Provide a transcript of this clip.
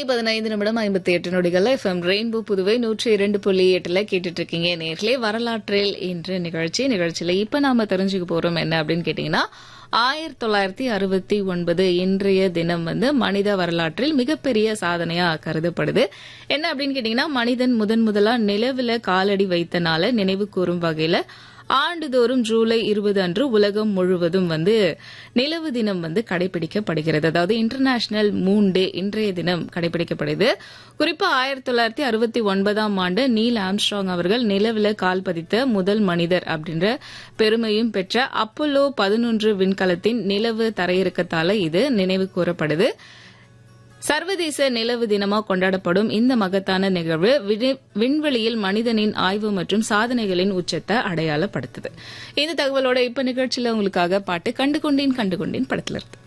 பதினைந்து நிமிடம் ஐம்பத்தி எட்டு நொடிகள் எஃப்எம் ரெயின்போ புதுவை நூற்றி இரண்டு புள்ளி எட்டுல கேட்டுட்டு இருக்கீங்க நேர்களே வரலாற்றில் இன்று நிகழ்ச்சி நிகழ்ச்சியில இப்ப நாம தெரிஞ்சுக்க போறோம் என்ன அப்படின்னு கேட்டீங்கன்னா ஆயிரத்தி தொள்ளாயிரத்தி அறுபத்தி ஒன்பது இன்றைய தினம் வந்து மனித வரலாற்றில் மிகப்பெரிய சாதனையா கருதப்படுது என்ன அப்படின்னு கேட்டீங்கன்னா மனிதன் முதன் முதலா நிலவுல காலடி வைத்த நாள நினைவு கூறும் வகையில ஆண்டுதோறும் ஜூலை இருபது அன்று உலகம் முழுவதும் வந்து நிலவு தினம் வந்து கடைபிடிக்கப்படுகிறது அதாவது இன்டர்நேஷனல் மூன் டே இன்றைய தினம் கடைபிடிக்கப்படுது குறிப்பா ஆயிரத்தி தொள்ளாயிரத்தி அறுபத்தி ஒன்பதாம் ஆண்டு நீல் ஆம்ஸ்ட்ராங் அவர்கள் நிலவுல கால் பதித்த முதல் மனிதர் அப்படின்ற பெருமையும் பெற்ற அப்போலோ பதினொன்று விண்கலத்தின் நிலவு தரையிறக்கத்தால இது நினைவு கூறப்படுது சர்வதேச நிலவு தினமா கொண்டாடப்படும் இந்த மகத்தான நிகழ்வு விணி- விண்வெளியில் மனிதனின் ஆய்வு மற்றும் சாதனைகளின் உச்சத்தை அடையாளப்படுத்துது இந்த தகவலோட இப்ப நிகழ்ச்சியில உங்களுக்காக பாட்டு கண்டு கொண்டேன் கண்டு கொண்டேன் படத்துல இருக்கு